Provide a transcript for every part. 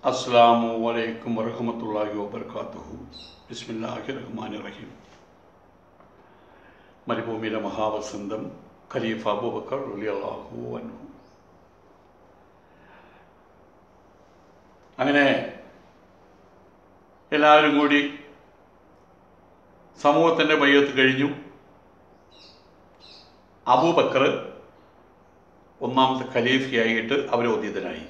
അസ്സാമു വലൈക്കും വറഹമത്തല്ലാഹി വബർക്കാത്തുഹു ബിസ്മില്ലാഹി റഹ്മാൻ റഹീം മരുഭൂമിയിലെ മഹാവസന്തം ഖലീഫ അബൂബക്കർ അള്ളാഹു അൻഹു അങ്ങനെ എല്ലാവരും കൂടി സമൂഹത്തിൻ്റെ മയ്യത്ത് കഴിഞ്ഞു അബൂബക്കർ ഒന്നാമത്തെ ഖലീഫയായിട്ട് അവരോധിതനായി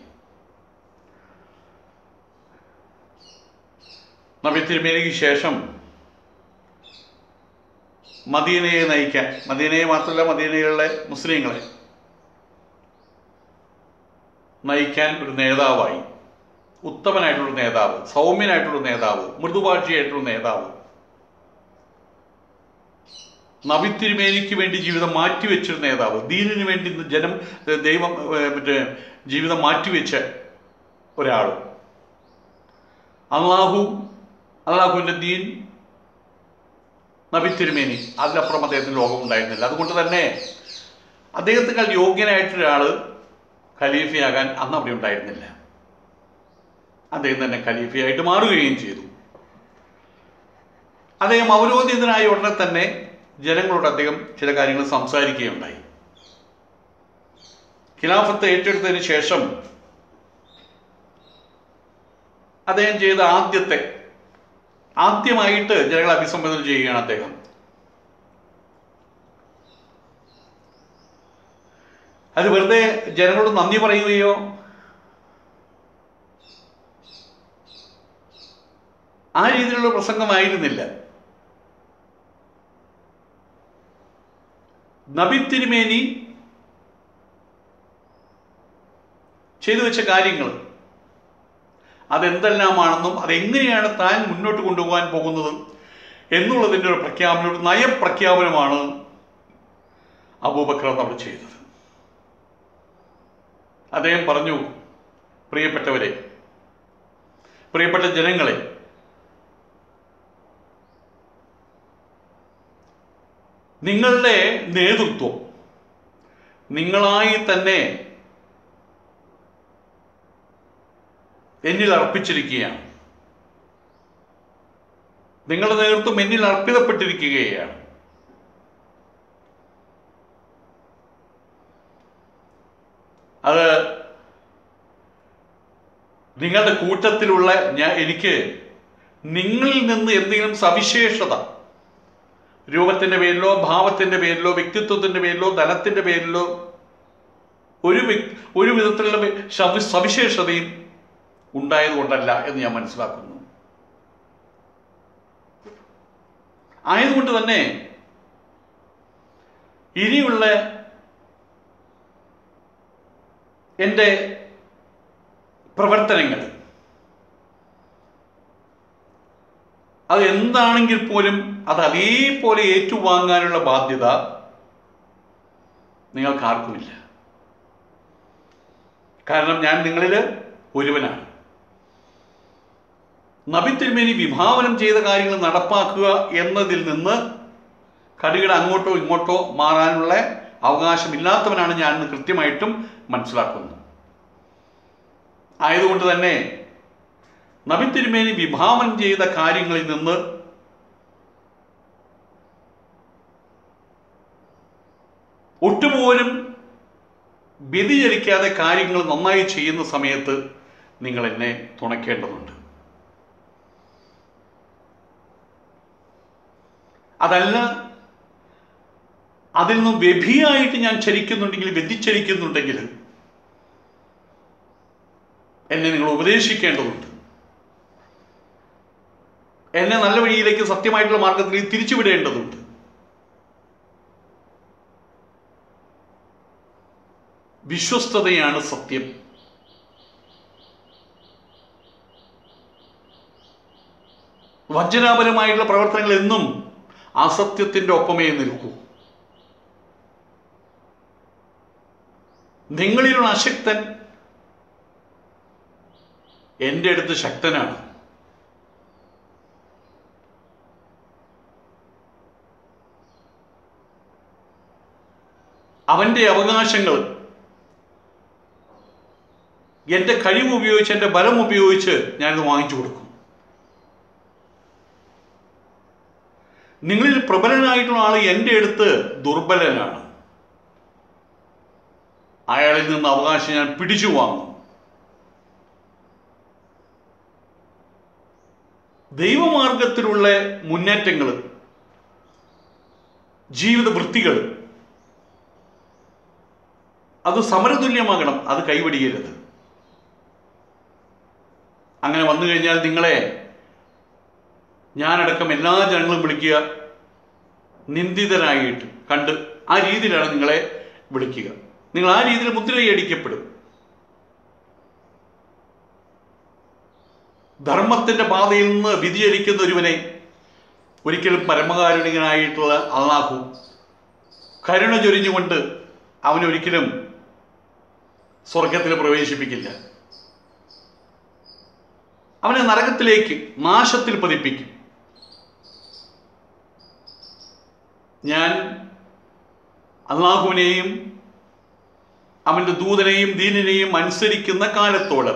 നബി തിരുമേനിക്ക് ശേഷം മദീനയെ നയിക്കാൻ മദീനയെ മാത്രമല്ല മദീനയിലുള്ള മുസ്ലിങ്ങളെ നയിക്കാൻ ഒരു നേതാവായി ഉത്തമനായിട്ടുള്ള നേതാവ് സൗമ്യനായിട്ടുള്ള നേതാവ് മൃദുഭാഷിയായിട്ടുള്ള നേതാവ് നബി തിരുമേനിക്ക് വേണ്ടി ജീവിതം മാറ്റിവെച്ചൊരു നേതാവ് ദീനിന് വേണ്ടി ജനം ദൈവം ഏർ, മറ്റേ ജീവിതം മാറ്റിവെച്ച ഒരാൾ അള്ളാഹു അള്ളാഹുവിൻ്റെ ദീൻ നബി തിരുമേനി അതിലപ്പുറം അദ്ദേഹത്തിന് ലോകം ഉണ്ടായിരുന്നില്ല അതുകൊണ്ട് തന്നെ അദ്ദേഹത്തെക്കാൾ യോഗ്യനായിട്ടൊരാൾ ഖലീഫയാകാൻ അന്ന് അവിടെ ഉണ്ടായിരുന്നില്ല അദ്ദേഹം തന്നെ ഖലീഫയായിട്ട് മാറുകയും ചെയ്തു അദ്ദേഹം അവരോധിതനായ ഉടനെ തന്നെ ജനങ്ങളോട് അദ്ദേഹം ചില കാര്യങ്ങൾ സംസാരിക്കുകയുണ്ടായി ഖിലാഫത്ത് ഏറ്റെടുത്തതിന് ശേഷം അദ്ദേഹം ചെയ്ത ആദ്യത്തെ ആദ്യമായിട്ട് ജനങ്ങളെ അഭിസംബോധന ചെയ്യുകയാണ് അദ്ദേഹം അത് വെറുതെ ജനങ്ങളോട് നന്ദി പറയുകയോ ആ രീതിയിലുള്ള പ്രസംഗമായിരുന്നില്ല നബി തിരുമേനി ചെയ്തു വെച്ച കാര്യങ്ങൾ അതെന്തെല്ലാമാണെന്നും അതെങ്ങനെയാണ് താൻ മുന്നോട്ട് കൊണ്ടുപോകാൻ പോകുന്നത് എന്നുള്ളതിൻ്റെ ഒരു പ്രഖ്യാപനം ഒരു നയപ്രഖ്യാപനമാണ് അബൂബക്കർ നമ്മൾ ചെയ്തത് അദ്ദേഹം പറഞ്ഞു പ്രിയപ്പെട്ടവരെ പ്രിയപ്പെട്ട ജനങ്ങളെ നിങ്ങളുടെ നേതൃത്വം നിങ്ങളായി തന്നെ എന്നിൽ അർപ്പിച്ചിരിക്കുകയാണ് നിങ്ങളുടെ നേതൃത്വം എന്നിൽ അർപ്പിതപ്പെട്ടിരിക്കുകയാണ് അത് നിങ്ങളുടെ കൂട്ടത്തിലുള്ള ഞാൻ എനിക്ക് നിങ്ങളിൽ നിന്ന് എന്തെങ്കിലും സവിശേഷത രൂപത്തിൻ്റെ പേരിലോ ഭാവത്തിൻ്റെ പേരിലോ വ്യക്തിത്വത്തിൻ്റെ പേരിലോ ധനത്തിൻ്റെ പേരിലോ ഒരു വ്യക്- ഒരു വിധത്തിലുള്ള വി- സവി- സവിശേഷതയും ഉണ്ടായതുകൊണ്ടല്ല എന്ന് ഞാൻ മനസ്സിലാക്കുന്നു ആയതുകൊണ്ട് തന്നെ ഇനിയുള്ള എൻ്റെ പ്രവർത്തനങ്ങൾ അത് എന്താണെങ്കിൽ പോലും അത് അതേപോലെ ഏറ്റുവാങ്ങാനുള്ള ബാധ്യത നിങ്ങൾക്ക് ആർക്കുമില്ല കാരണം ഞാൻ നിങ്ങളിൽ ഒരുവനാണ് നബി തിരുമേനി വിഭാവനം ചെയ്ത കാര്യങ്ങൾ നടപ്പാക്കുക എന്നതിൽ നിന്ന് കടികട അങ്ങോട്ടോ ഇങ്ങോട്ടോ മാറാനുള്ള അവകാശമില്ലാത്തവനാണ് ഞാൻ എന്ന് കൃത്യമായിട്ടും മനസ്സിലാക്കുന്നു ആയതുകൊണ്ട് തന്നെ നബി തിരുമേനി വിഭാവനം ചെയ്ത കാര്യങ്ങളിൽ നിന്ന് ഒട്ടുപോലും വ്യതിചലിക്കാതെ കാര്യങ്ങൾ നന്നായി ചെയ്യുന്ന സമയത്ത് നിങ്ങൾ എന്നെ തുണയ്ക്കേണ്ടതുണ്ട് അതല്ല അതിൽ നിന്നും വ്യഭിയായിട്ട് ഞാൻ ചലിക്കുന്നുണ്ടെങ്കിൽ വ്യതിചലിക്കുന്നുണ്ടെങ്കിൽ എന്നെ നിങ്ങൾ ഉപദേശിക്കേണ്ടതുണ്ട് എന്നെ നല്ല വഴിയിലേക്ക് സത്യമായിട്ടുള്ള മാർഗത്തിലേക്ക് തിരിച്ചുവിടേണ്ടതുണ്ട് വിശ്വസ്തതയാണ് സത്യം വഞ്ചനാപരമായിട്ടുള്ള പ്രവർത്തനങ്ങൾ എന്നും അസത്യത്തിന്റെ ഒപ്പമേ നിൽക്കൂ നിങ്ങളിലുള്ള അശക്തൻ എൻ്റെ അടുത്ത് ശക്തനാണ് അവൻ്റെ അവകാശങ്ങൾ എൻ്റെ കഴിവ് ഉപയോഗിച്ച് എൻ്റെ ബലം ഉപയോഗിച്ച് ഞാനിത് വാങ്ങിച്ചു കൊടുക്കും നിങ്ങളിൽ പ്രബലനായിട്ടുള്ള ആൾ എൻ്റെ അടുത്ത് ദുർബലനാണ് അയാളിൽ നിന്ന് അവകാശം ഞാൻ പിടിച്ചു വാങ്ങും ദൈവമാർഗത്തിലുള്ള മുന്നേറ്റങ്ങൾ ജീവിത വൃത്തികൾ അത് സമരതുല്യമാകണം അത് കൈവടിയരുത് അങ്ങനെ വന്നു കഴിഞ്ഞാൽ നിങ്ങളെ ഞാനടക്കം എല്ലാ ജനങ്ങളും വിളിക്കുക നിന്ദിതരായിട്ട് കണ്ട് ആ രീതിയിലാണ് നിങ്ങളെ വിളിക്കുക നിങ്ങൾ ആ രീതിയിൽ മുദ്രയടിക്കപ്പെടും ധർമ്മത്തിന്റെ പാതയിൽ നിന്ന് വ്യതിചലിക്കുന്ന ഒരുവനെ ഒരിക്കലും പരമകാരുണികനായിട്ടുള്ള അള്ളാഹു കരുണ ചൊരിഞ്ഞുകൊണ്ട് അവനൊരിക്കലും സ്വർഗത്തിൽ പ്രവേശിപ്പിക്കില്ല അവനെ നരകത്തിലേക്ക് നാശത്തിൽ പതിപ്പിക്കും ഞാൻ അള്ളാഹുവിനെയും അവൻ്റെ ദൂതനെയും ദീനിനെയും അനുസരിക്കുന്ന കാലത്തോളം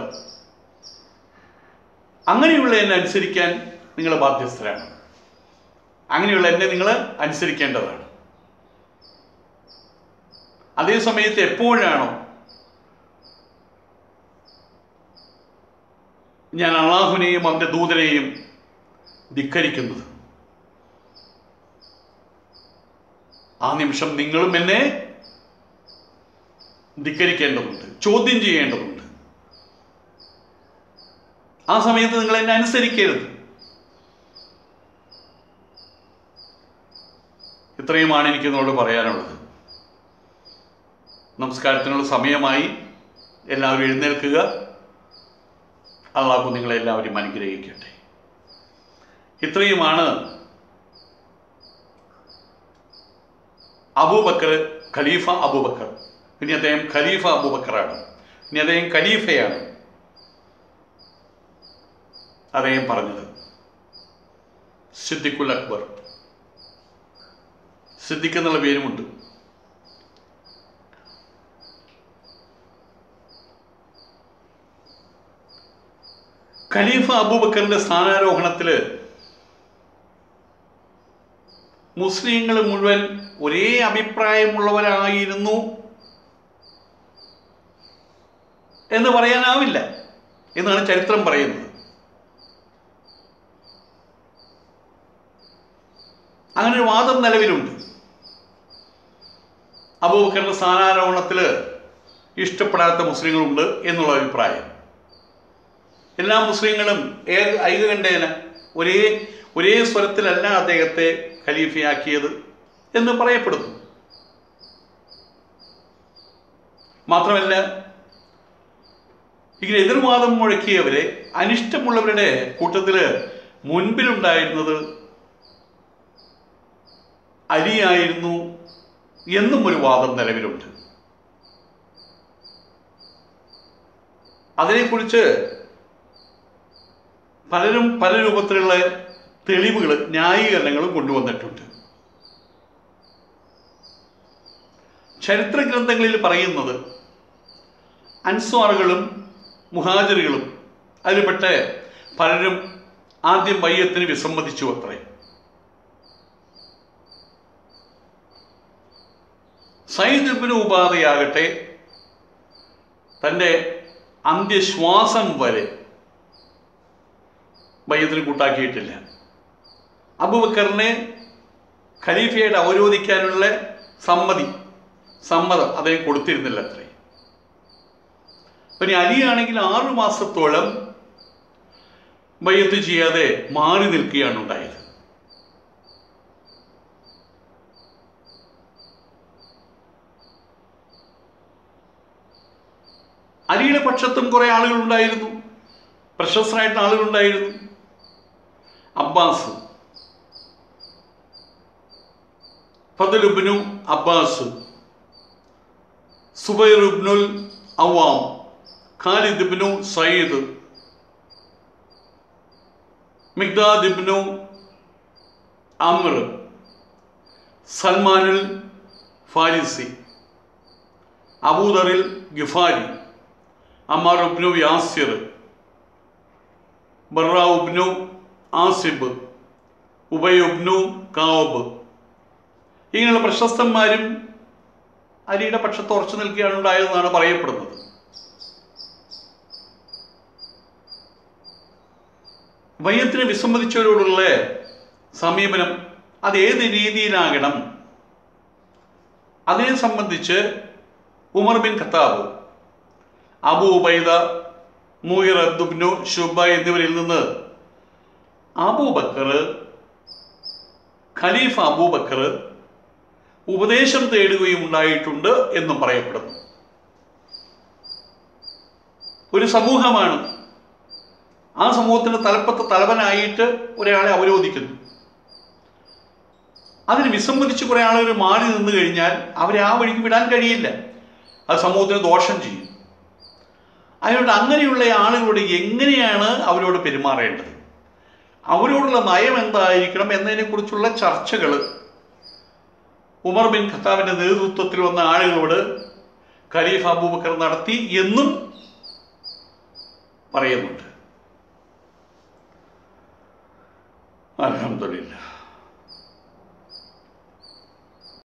അങ്ങനെയുള്ള എന്നെ അനുസരിക്കാൻ നിങ്ങൾ ബാധ്യസ്ഥരാണ് അങ്ങനെയുള്ള എന്നെ നിങ്ങൾ അനുസരിക്കേണ്ടതാണ് അതേ സമയത്ത് എപ്പോഴാണോ ഞാൻ അള്ളാഹുവിനെയും അവൻ്റെ ദൂതനെയും ധിക്കരിക്കുന്നത് ആ നിമിഷം നിങ്ങളും എന്നെ ധിക്കരിക്കേണ്ടതുണ്ട് ചോദ്യം ചെയ്യേണ്ടതുണ്ട് ആ സമയത്ത് നിങ്ങൾ എന്നെ അനുസരിക്കരുത് ഇത്രയുമാണ് എനിക്ക് നിങ്ങളോട് പറയാനുള്ളത് നമസ്കാരത്തിനുള്ള സമയമായി എല്ലാവരും എഴുന്നേൽക്കുക അള്ളാഹു നിങ്ങളെല്ലാവരും അനുഗ്രഹിക്കട്ടെ ഇത്രയുമാണ് അബൂബക്കർ ഖലീഫ അബൂബക്കർ ഇനി അദ്ദേഹം ഖലീഫ അബൂബക്കറാണ് ഇനി അദ്ദേഹം ഖലീഫയാണ് അദ്ദേഹം പറഞ്ഞത് സിദ്ദിഖുൽ അക്ബർ സിദ്ദിഖ് എന്നുള്ള പേരുമുണ്ട് ഖലീഫ അബൂബക്കറിന്റെ സ്ഥാനാരോഹണത്തിൽ മുസ്ലിങ്ങൾ മുഴുവൻ ഒരേ അഭിപ്രായമുള്ളവരായിരുന്നു എന്ന് പറയാനാവില്ല എന്നാണ് ചരിത്രം പറയുന്നത് അങ്ങനെ ഒരു വാദം നിലവിലുണ്ട് അബൂബക്കറിന്റെ സ്ഥാനാരോഹണത്തിൽ ഇഷ്ടപ്പെടാത്ത മുസ്ലിങ്ങളുണ്ട് എന്നുള്ള അഭിപ്രായം എല്ലാ മുസ്ലിങ്ങളും ഏക ഐകകണ്ഠേന ഒരേ ഒരേ സ്വരത്തിലല്ല അദ്ദേഹത്തെ ഖലീഫയാക്കിയത് എന്ന് പറയപ്പെടുന്നു മാത്രമല്ല ഇങ്ങനെ എതിർവാദം മുഴക്കിയവരെ അനിഷ്ടമുള്ളവരുടെ കൂട്ടത്തിൽ മുൻപിലുണ്ടായിരുന്നത് അലിയായിരുന്നു എന്നും ഒരു വാദം നിലവിലുണ്ട് അതിനെക്കുറിച്ച് പലരും പല രൂപത്തിലുള്ള തെളിവുകൾ ന്യായീകരണങ്ങളും കൊണ്ടുവന്നിട്ടുണ്ട് ചരിത്ര ഗ്രന്ഥങ്ങളിൽ പറയുന്നത് അൻസ്വാറുകളും മുഹാജറുകളും അതിൽപ്പെട്ട പലരും ആദ്യം ബയ്യത്തിന് വിസമ്മതിച്ചു അത്രേ സയ്യിദ് ഇബ്നു ഉപാധയാകട്ടെ തൻ്റെ അന്ത്യശ്വാസം വരെ ബയ്യത്തിന് കൂട്ടാക്കിയിട്ടില്ല അബുബക്കറിനെ ഖലീഫയായിട്ട് അവരോധിക്കാനുള്ള സമ്മതി സമ്മതം അദ്ദേഹം കൊടുത്തിരുന്നില്ല അത്രേ പിന്നെ അലിയാണെങ്കിൽ ആറു മാസത്തോളം ബയ്യത്ത് ചെയ്യാതെ മാറി നിൽക്കുകയാണ് ഉണ്ടായത് അലിയുടെ പക്ഷത്തും കുറെ ആളുകൾ ഉണ്ടായിരുന്നു പ്രശസ്തരായിട്ടുള്ള ആളുകളുണ്ടായിരുന്നു അബ്ബാസ് ഫതലുബ്നു അബ്ബാസ് സുബൈർ ഇബ്നുൽ Awam Khalid ibn Sayyid Miqdad ibn Amr സൽമാനുൽ ഫാരിസി അബൂദറിൽ ഗിഫാരി അമ്മാർ ഉബ്നു യാസിർ ബറ ഉബ്നു ആസിബ് ഉബൈ ഉബ്നു കാവബ് ഇങ്ങനെയുള്ള പ്രശസ്തന്മാരും അലിയുടെ പക്ഷത്ത് ഉറച്ചു നിൽക്കുകയാണ് ഉണ്ടായതെന്നാണ് പറയപ്പെടുന്നത് വയ്യത്തിന് വിസമ്മതിച്ചവരോടുള്ള സമീപനം അത് ഏത് രീതിയിലാകണം അതിനെ സംബന്ധിച്ച് Umar bin Khattab Abu Ubaida മൂയിർ അബ്ദുബ്നു ഷുബ എന്നിവരിൽ നിന്ന് അബൂബക്കർ ഖലീഫ അബൂബക്കർ ഉപദേശം തേടുകയും ഉണ്ടായിട്ടുണ്ട് എന്നും പറയപ്പെടുന്നു ഒരു സമൂഹമാണ് ആ സമൂഹത്തിന്റെ തലപ്പത്ത് തലവനായിട്ട് ഒരാളെ അവരോധിക്കുന്നു അതിന് വിസമ്മതിച്ച് കുറെ ആളുകൾ മാറി നിന്ന് കഴിഞ്ഞാൽ അവരെ ആ വഴിക്ക് വിടാൻ കഴിയില്ല അത് സമൂഹത്തിന് ദോഷം ചെയ്യും അതുകൊണ്ട് അങ്ങനെയുള്ള ആളുകളോട് എങ്ങനെയാണ് അവരോട് പെരുമാറേണ്ടത് അവരോടുള്ള നയം എന്തായിരിക്കണം എന്നതിനെക്കുറിച്ചുള്ള ചർച്ചകൾ ഉമർ ബിൻ ഖത്താബിന്റെ നേതൃത്വത്തിൽ വന്ന ആളുകളോട് ഖലീഫ് അബൂബക്കർ നടത്തി എന്നും പറയുന്നുണ്ട് അലഹമില്ല